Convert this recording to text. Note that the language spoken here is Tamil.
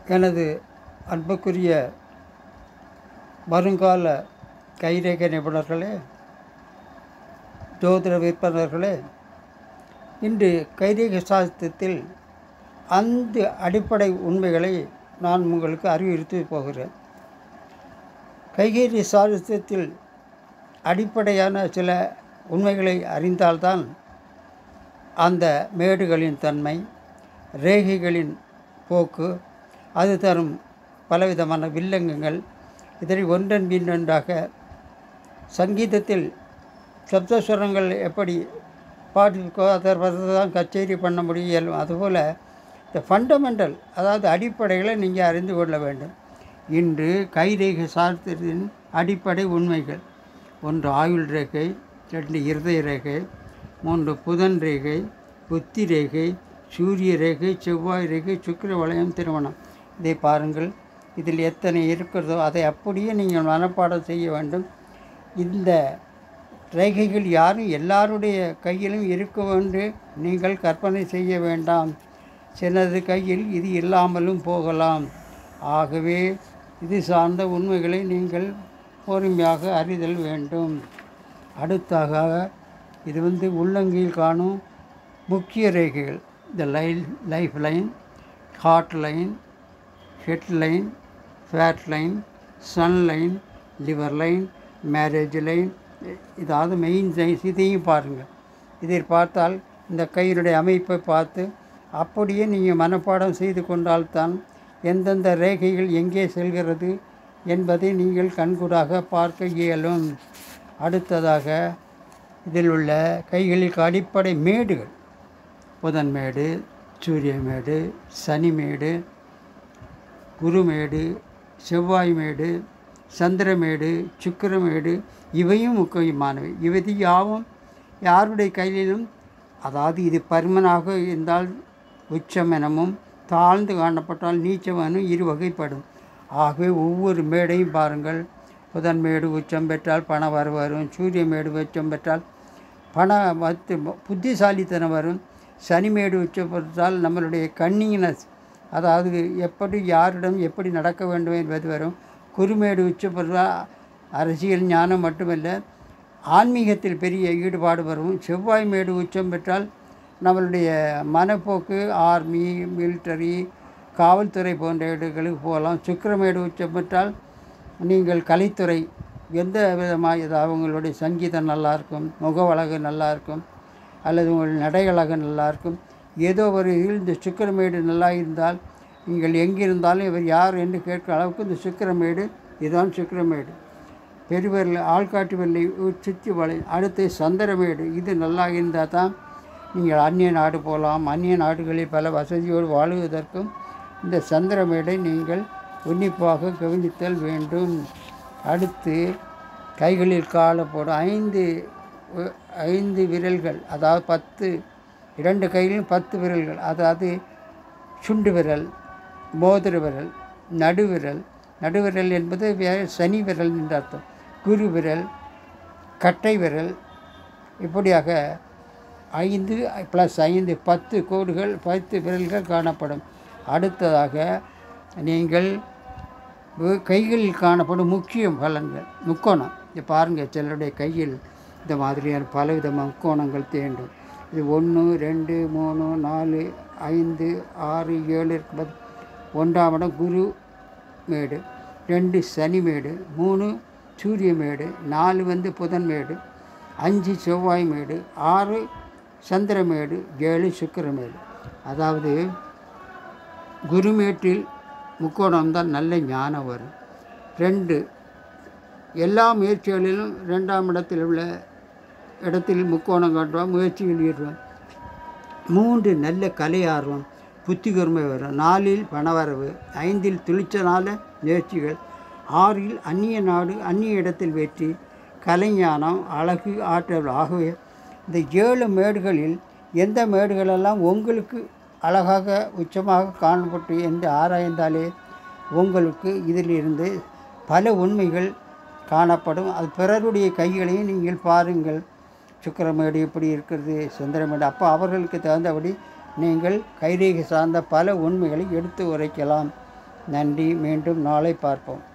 எனது அன்புக்குரிய வருங்கால கைரேகை நிபுணர்களே ஜோதிட விற்பனர்களே இன்று கைரேகை சாஸ்திரத்தில் அந்த அடிப்படை உண்மைகளை நான் உங்களுக்கு அறிவுறுத்தி போகிறேன் கைகேரி சாஸ்திரத்தில் அடிப்படையான சில உண்மைகளை அறிந்தால்தான் அந்த மேடுகளின் தன்மை ரேகைகளின் போக்கு அது தரும் பலவிதமான வில்லங்கங்கள் இதனை ஒன்றன் பின் ஒன்றாக சங்கீதத்தில் சப்தஸ்வரங்கள் எப்படி பாட்டிற்கோ அதை தான் கச்சேரி பண்ண முடியும் இயலும் அதுபோல் இந்த ஃபண்டமெண்டல் அதாவது அடிப்படைகளை நீங்கள் அறிந்து கொள்ள வேண்டும் இன்று கைரேகை சாஸ்திரத்தின் அடிப்படை உண்மைகள் ஒன்று ஆயுள் ரேகை ரெண்டு இருதய ரேகை மூன்று புதன் ரேகை புத்தி ரேகை சூரிய ரேகை செவ்வாய் ரேகை சுக்கிர வளையம் திருமணம் இதை பாருங்கள் இதில் எத்தனை இருக்கிறதோ அதை அப்படியே நீங்கள் மனப்பாடம் செய்ய வேண்டும் இந்த ரேகைகள் யாரும் எல்லாருடைய கையிலும் இருக்கும் என்று நீங்கள் கற்பனை செய்ய வேண்டாம் சிலது கையில் இது இல்லாமலும் போகலாம் ஆகவே இது சார்ந்த உண்மைகளை நீங்கள் பொறுமையாக அறிதல் வேண்டும் அடுத்தாக இது வந்து உள்ளங்கையில் காணும் முக்கிய ரேகைகள் இந்த line life line heart line head line fate line sun line liver line marriage line இதாவது மெயின் லைன்ஸ் இதையும் பாருங்கள் இதை பார்த்தால் இந்த கையினுடைய அமைப்பை பார்த்து அப்படியே நீங்கள் மனப்பாடம் செய்து கொண்டால்தான் எந்தெந்த ரேகைகள் எங்கே செல்கிறது என்பதை நீங்கள் கண்கூடாக பார்க்க இயலும் அடுத்ததாக இதில் உள்ள கைகளில் அடிப்படை மேடுகள் புதன் மேடு சூரிய மேடு சனி மேடு குருமேடு செவ்வாய் மேடு சந்திரமேடு சுக்கிரமேடு இவையும் முக்கியமானவை இவை யாவும் யாருடைய கையிலும் அதாவது இது பருமனாக இருந்தால் உச்சமெனமும் தாழ்ந்து காணப்பட்டால் நீச்சமெனும் இரு வகைப்படும் ஆகவே ஒவ்வொரு மேடையும் பாருங்கள் புதன் மேடு உச்சம் பெற்றால் பண வர வரும் சூரிய மேடு உச்சம் பெற்றால் பண மத்து புத்திசாலித்தனம் வரும் சனிமேடு உச்சம் பெற்றால் நம்மளுடைய கன்னிங்னஸ் அதாவது எப்படி யாரிடம் எப்படி நடக்க வேண்டும் என்பது வரும் குருமேடு உச்சம் பெற்றால் அரசியல் ஞானம் மட்டுமல்ல ஆன்மீகத்தில் பெரிய ஈடுபாடு வரும் செவ்வாய் மேடு உச்சம் பெற்றால் நம்மளுடைய மனப்போக்கு ஆர்மி மிலிட்டரி காவல்துறை போன்ற இடங்களுக்கு போகலாம் சுக்கிரமேடு உச்சம் பெற்றால் நீங்கள் கலைத்துறை எந்த விதமாக இது அவங்களுடைய சங்கீதம் நல்லாயிருக்கும் முகவழகு நல்லாயிருக்கும் அல்லது உங்கள் நடையழகு நல்லாயிருக்கும் ஏதோ ஒரு இதில் இந்த சுக்கிரமேடு நல்லா இருந்தால் நீங்கள் எங்கிருந்தாலும் இவர் யார் என்று கேட்கிற அளவுக்கு இந்த சுக்கிரமேடு இதுதான் சுக்கிரமேடு பெருவரில் ஆள்காட்டு வெள்ளை சுற்றி வளை அடுத்து சந்திரமேடு இது நல்லா இருந்தால் தான் நீங்கள் அந்நிய நாடு போகலாம் அந்நிய நாடுகளில் பல வசதியோடு வாழுவதற்கும் இந்த சந்திரமேடை நீங்கள் உன்னிப்பாக கவனித்தல் வேண்டும் அடுத்து கைகளில் காலப்போடும் ஐந்து ஐந்து விரல்கள் அதாவது பத்து இரண்டு கையிலும் பத்து விரல்கள் அதாவது சுண்டு விரல் மோதிர விரல் நடுவிரல் நடுவிரல் என்பது வேறு சனி விரல் என்று அர்த்தம் குரு விரல் கட்டை விரல் இப்படியாக ஐந்து ப்ளஸ் ஐந்து பத்து கோடுகள் பத்து விரல்கள் காணப்படும் அடுத்ததாக நீங்கள் கைகளில் காணப்படும் முக்கிய பலன்கள் முக்கோணம் இது பாருங்கள் சிலருடைய கையில் இந்த மாதிரியான பலவித முக்கோணங்கள் தேண்டும் இது ஒன்று ரெண்டு மூணு நாலு ஐந்து ஆறு ஏழு இருக்குது ஒன்றாம் இடம் குரு மேடு ரெண்டு சனி மேடு மூணு சூரிய மேடு நாலு வந்து புதன் மேடு அஞ்சு செவ்வாய் மேடு ஆறு சந்திரமேடு ஏழு சுக்கிரமேடு அதாவது குருமேட்டில் முக்கோணம் தான் நல்ல ஞானம் வரும் ரெண்டு எல்லா முயற்சிகளிலும் ரெண்டாம் இடத்தில் உள்ள இடத்தில் முக்கோணம் காட்டுவோம் முயற்சிகள் ஈடுவோம் மூன்று நல்ல கலை ஆர்வம் புத்தி கூர்மை வரும் நாலில் பணவரவு ஐந்தில் துளிச்சலான முயற்சிகள் ஆறில் அந்நிய நாடு அந்நிய இடத்தில் வெற்றி கலைஞானம் அழகு ஆற்றல் ஆகவே இந்த ஏழு மேடுகளில் எந்த மேடுகளெல்லாம் உங்களுக்கு அழகாக உச்சமாக காணப்பட்டு என்று ஆராய்ந்தாலே உங்களுக்கு இதிலிருந்து பல உண்மைகள் காணப்படும் அது பிறருடைய கைகளையும் நீங்கள் பாருங்கள் சுக்கிரமேடு எப்படி இருக்கிறது சந்திரமேடு அப்போ அவர்களுக்கு தகுந்தபடி நீங்கள் கைரேகை சார்ந்த பல உண்மைகளை எடுத்து உரைக்கலாம் நன்றி மீண்டும் நாளை பார்ப்போம்